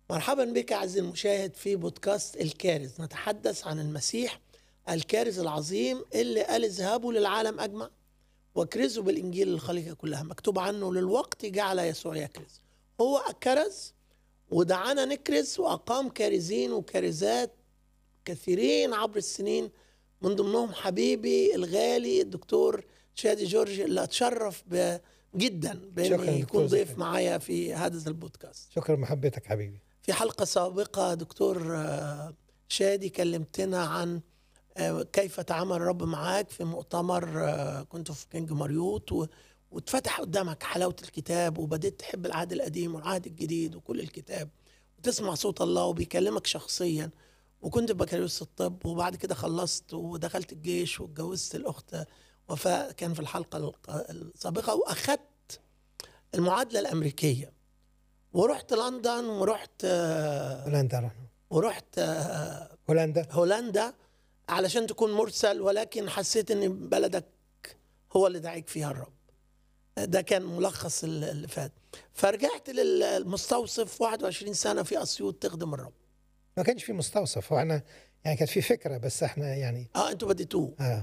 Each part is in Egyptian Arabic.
مرحبا بك عزيزي المشاهد في بودكاست الكارز نتحدث عن المسيح الكارز العظيم اللي قال اذهبوا للعالم اجمع واكرزوا بالانجيل للخليقه كلها مكتوب عنه للوقت جعل يسوع يكرز هو كرز ودعانا نكرز واقام كارزين وكارزات كثيرين عبر السنين من ضمنهم حبيبي الغالي الدكتور شادي جورج اللي اتشرف ب- جدا شكراً بانه دكتور يكون ضيف زكي. معايا في هذا البودكاست شكرا محبتك حبيبي في حلقة سابقة دكتور آه، شادي كلمتنا عن آه، كيف تعامل الرب معاك في مؤتمر آه، كنت في كينج مريوط و- واتفتح قدامك حلاوة الكتاب وبدأت تحب العهد القديم والعهد الجديد وكل الكتاب وتسمع صوت الله وبيكلمك شخصيا وكنت في بكالوريوس الطب وبعد كده خلصت ودخلت الجيش واتجوزت الأخت وفاء كان في الحلقة الق- السابقة وأخدت المعادلة الأمريكية ورحت لندن ورحت آه، هولندا رحنا ورحت آه، هولندا هولندا علشان تكون مرسل ولكن حسيت ان بلدك هو اللي دعيك فيها الرب ده كان ملخص ال- اللي فات فرجعت للمستوصف 21 سنة في أسيوط تخدم الرب ما كانش في مستوصف واحنا يعني كانت في فكره بس احنا يعني اه انتوا بديتوه اه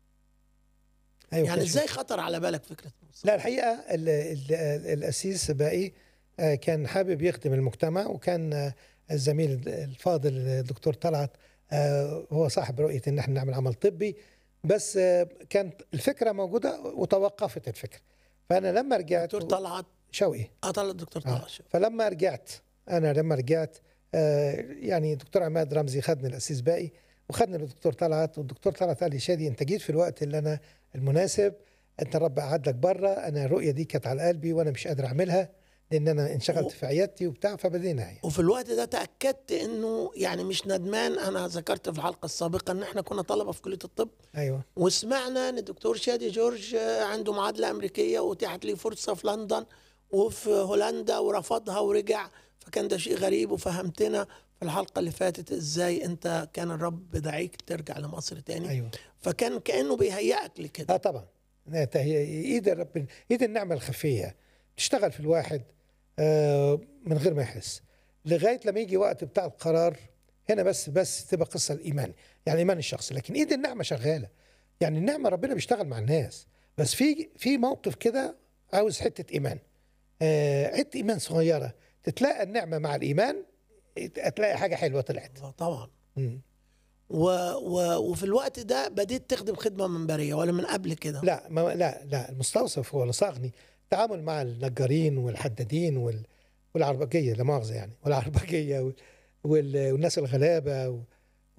ايوه يعني كانش في- ازاي خطر على بالك فكرة المستوصف؟ لا الحقيقه ال ال الاسيس باقي آه، كان حابب يخدم المجتمع وكان آه، الزميل الفاضل الدكتور طلعت آه، هو صاحب رؤيه ان احنا نعمل عمل طبي بس آه، كانت الفكره موجوده وتوقفت الفكره فانا لما رجعت دكتور طلعت شوقي اه طلعت دكتور آه. طلعت شوف. فلما رجعت انا لما رجعت آه يعني دكتور عماد رمزي خدني الاسيس باقي وخدني للدكتور طلعت والدكتور طلعت قال لي شادي انت جيت في الوقت اللي انا المناسب انت الرب قعد لك بره انا الرؤيه دي كانت على قلبي وانا مش قادر اعملها لان انا انشغلت و- في عيادتي وبتاع فبدينا يعني وفي الوقت ده تأكدت انه يعني مش ندمان انا ذكرت في الحلقة السابقة ان احنا كنا طلبة في كلية الطب ايوه وسمعنا ان الدكتور شادي جورج آه، عنده معادله امريكيه واتيحت لي فرصه في لندن وفي هولندا ورفضها ورجع فكان ده شيء غريب وفهمتنا في الحلقه اللي فاتت ازاي انت كان الرب دعيك ترجع لمصر تاني ايوه فكان كانه بيهيئك لكده اه طبعا لا، هي ايد الرب ايد النعمه الخفيه تشتغل في الواحد آه من غير ما يحس لغايه لما يجي وقت بتاع القرار هنا بس بس تبقى قصه الايمان يعني ايمان الشخص لكن ايد النعمه شغاله يعني النعمه ربنا بيشتغل مع الناس بس في في موقف كده عاوز حته ايمان آه حته ايمان صغيره تتلاقى النعمه مع الايمان هتلاقي حاجه حلوه طلعت آه، طبعا مم. و و وفي الوقت ده بديت تخدم خدمه منبريه ولا من قبل كده لا ما لا لا المستوصف هو اللي صاغني التعامل مع النجارين والحدادين وال والعربجيه لا مؤاخذه يعني والعربجيه وال وال والناس الغلابه و-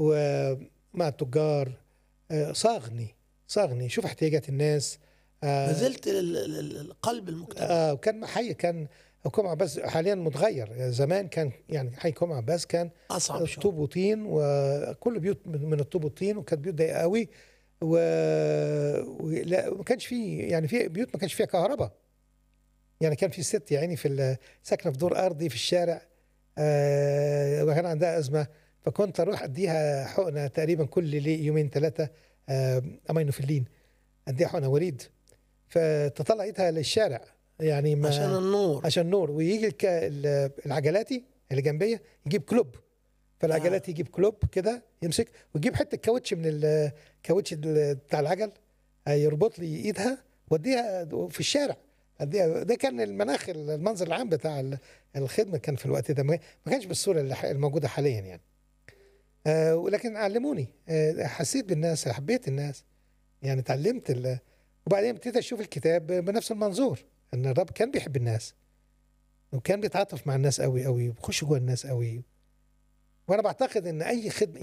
ومع التجار آه، صاغني صاغني شوف احتياجات الناس آه، نزلت لل- لل- لقلب المجتمع آه وكان حي كان حكوم عباس حاليا متغير زمان كان يعني حي حكوم عباس كان اصعب شويه طوب وطين وكل بيوت من من الطوب والطين وكانت بيوت ضيقه قوي و... ولا ما كانش في يعني في بيوت ما كانش فيها كهرباء يعني كان في ست يعني في ال- ساكنه في دور ارضي في الشارع آه وكان عندها ازمه فكنت اروح اديها حقنه تقريبا كل لي- يومين ثلاثه آه امينوفيلين اديها حقنه وريد فتطلع ايدها للشارع يعني ما عشان النور عشان النور ويجي الك... ال- العجلاتي اللي جنبيه يجيب كلوب فالعجلات يجيب كلوب كده يمسك ويجيب حته كاوتش من الكاوتش ال- بتاع العجل آه، يربط لي ايدها وديها في الشارع اديها ده كان المناخ المنظر العام بتاع ال- الخدمه كان في الوقت ده ما ما كانش بالصوره اللي ح- الموجوده حاليا يعني آه ولكن علموني آه حسيت بالناس حبيت الناس يعني اتعلمت ال... وبعدين ابتديت اشوف الكتاب بنفس المنظور ان الرب كان بيحب الناس وكان بيتعاطف مع الناس قوي قوي وبيخش جوه الناس قوي وانا بعتقد ان اي خدمه